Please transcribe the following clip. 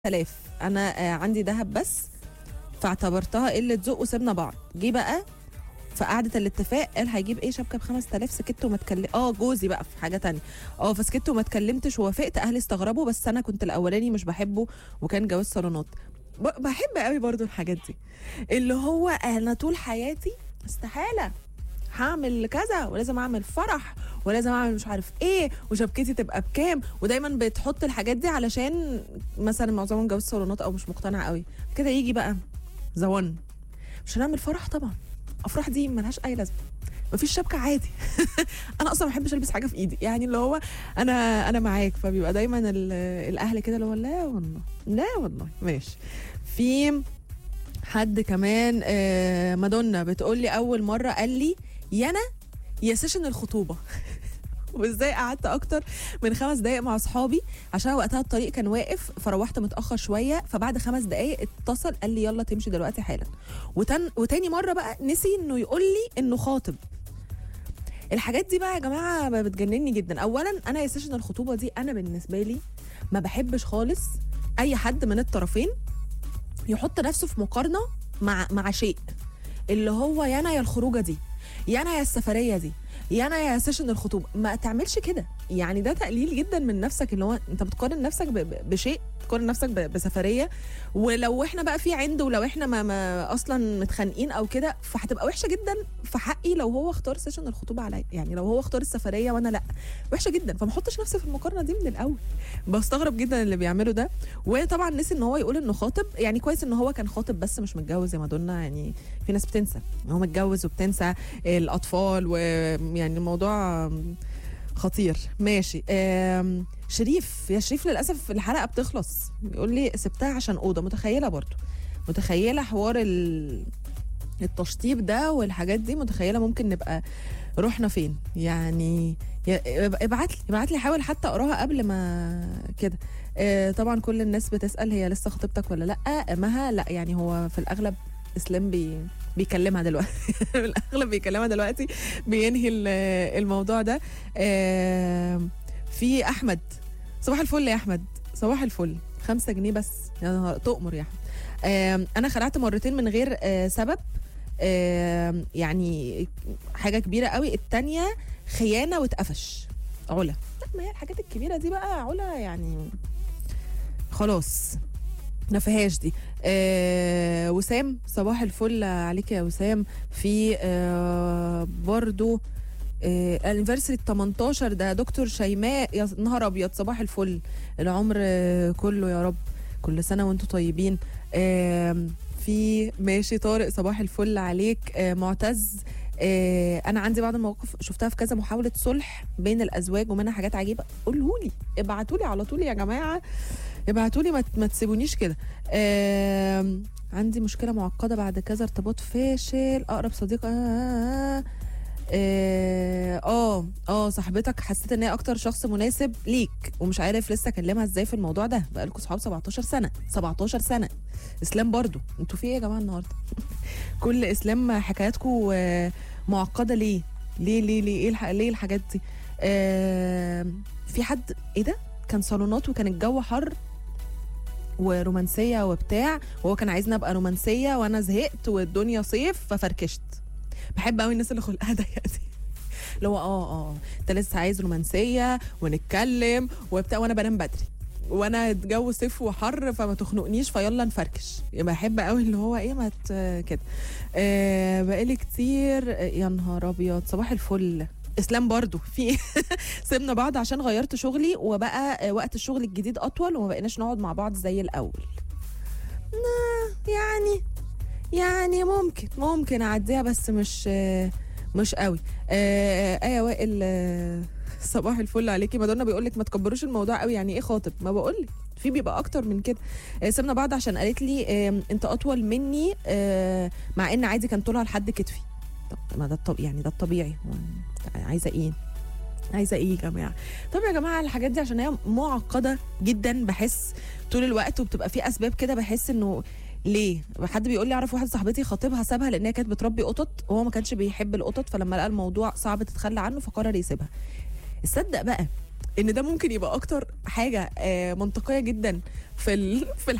آلاف انا آه، عندي ذهب بس فاعتبرتها قله ذوق وسيبنا بعض جه بقى في قعدة الاتفاق قال هيجيب ايه شبكه ب 5000 سكت وما اتكلم اه جوزي بقى في حاجه تانية اه فسكت وما اتكلمتش ووافقت اهلي استغربوا بس انا كنت الاولاني مش بحبه وكان جواز صالونات ب- بحب قوي برضو الحاجات دي اللي هو انا طول حياتي استحاله هعمل كذا ولازم اعمل فرح ولازم اعمل مش عارف ايه وشبكتي تبقى بكام ودايما بتحط الحاجات دي علشان مثلا معظمهم جواز صالونات او مش مقتنع قوي كده يجي بقى زوان مش هنعمل فرح طبعا افراح دي ملهاش اي لازمه مفيش شبكه عادي انا اصلا ما بحبش البس حاجه في ايدي يعني اللي هو انا انا معاك فبيبقى دايما ال- الاهل كده اللي هو لا والله لا والله ماشي في حد كمان آه، مادونا بتقول لي اول مره قال لي يانا يا سيشن الخطوبه وازاي قعدت اكتر من خمس دقايق مع اصحابي عشان وقتها الطريق كان واقف فروحت متاخر شويه فبعد خمس دقايق اتصل قال لي يلا تمشي دلوقتي حالا وتن وتاني مره بقى نسي انه يقول لي انه خاطب الحاجات دي بقى يا جماعه بتجنني جدا اولا انا يا سيشن الخطوبه دي انا بالنسبه لي ما بحبش خالص اي حد من الطرفين يحط نفسه في مقارنه مع مع شيء اللي هو يا انا يا الخروجه دي يا انا يا السفريه دي يا انا يا سيشن الخطوبه ما تعملش كده يعني ده تقليل جدا من نفسك اللي هو انت بتقارن نفسك ب- ب- بشيء تقارن نفسك ب- بسفريه ولو احنا بقى في عند ولو احنا ما, ما اصلا متخانقين او كده فهتبقى وحشه جدا في حقي لو هو اختار سيشن الخطوبه عليا يعني لو هو اختار السفريه وانا لا وحشه جدا فما احطش نفسي في المقارنه دي من الاول بستغرب جدا اللي بيعمله ده وطبعا نسي ان هو يقول انه خاطب يعني كويس ان هو كان خاطب بس مش متجوز يا مادونا يعني في ناس بتنسى هو متجوز وبتنسى الاطفال ويعني الموضوع خطير ماشي آم، شريف يا شريف للاسف الحلقه بتخلص بيقول لي سبتها عشان اوضه متخيله برضو متخيله حوار ال... التشطيب ده والحاجات دي متخيله ممكن نبقى رحنا فين يعني يا- ابعت لي ابعت لي حاول حتى اقراها قبل ما كده آه، طبعا كل الناس بتسال هي لسه خطيبتك ولا لا مها لا يعني هو في الاغلب اسلام بي بيكلمها دلوقتي في الاغلب بيكلمها دلوقتي بينهي ال- الموضوع ده آه، في احمد صباح الفل يا احمد صباح الفل خمسة جنيه بس يا نهار تؤمر يا احمد آه، انا خلعت مرتين من غير آه، سبب آه، يعني حاجه كبيره قوي التانية خيانه واتقفش علا لا ما هي الحاجات الكبيره دي بقى علا يعني خلاص ما فيهاش دي آه وسام صباح الفل عليك يا وسام في آه برضو آه الانيفرساري 18 ده دكتور شيماء يا نهار ابيض صباح الفل العمر آه كله يا رب كل سنه وانتم طيبين آه في ماشي طارق صباح الفل عليك آه معتز آه انا عندي بعض المواقف شفتها في كذا محاوله صلح بين الازواج ومنها حاجات عجيبه قولهولي ابعتولي على طول يا جماعه ابعتولي ما, ما تسيبونيش كده آم، عندي مشكله معقده بعد كذا ارتباط فاشل اقرب صديق اه اه اه, آه صاحبتك حسيت ان هي اكتر شخص مناسب ليك ومش عارف لسه اكلمها ازاي في الموضوع ده بقالكم صحاب 17 سنه 17 سنه اسلام برضو انتوا في ايه يا جماعه النهارده كل اسلام حكاياتكم آه، معقده ليه ليه ليه ليه ايه الح... ليه الحاجات دي آه في حد ايه ده كان صالونات وكان الجو حر ورومانسيه وبتاع وهو كان عايزني ابقى رومانسيه وانا زهقت والدنيا صيف ففركشت بحب قوي الناس اللي خلقها ضيقه دي اللي هو اه اه انت لسه عايز رومانسيه ونتكلم وبتاع وانا بنام بدري وانا جو صيف وحر فما تخنقنيش فيلا نفركش بحب قوي اللي هو ايه ما ت- كده آه بقالي كتير يا نهار ابيض صباح الفل اسلام برضو في سيبنا بعض عشان غيرت شغلي وبقى آه، وقت الشغل الجديد اطول وما بقيناش نقعد مع بعض زي الاول نا- يعني يعني ممكن ممكن اعديها بس مش آه، مش قوي آه ايه وائل آه، صباح الفل عليكي مادونا بيقول لك ما تكبروش الموضوع قوي يعني ايه خاطب ما بقول لك في بيبقى اكتر من كده آه، سيبنا بعض عشان قالت لي آه انت اطول مني آه مع ان عادي كان طولها لحد كتفي طب ما ده الطب يعني ده الطبيعي هو- عايزه ايه عايزه ايه يا جماعه طب يا جماعه الحاجات دي عشان هي معقده جدا بحس طول الوقت وبتبقى في اسباب كده بحس انه ليه حد بيقول لي اعرف واحده صاحبتي خطيبها سابها لان هي كانت بتربي قطط وهو ما كانش بيحب القطط فلما لقى الموضوع صعب تتخلى عنه فقرر يسيبها تصدق بقى ان ده ممكن يبقى اكتر حاجه آه، منطقيه جدا في ال- في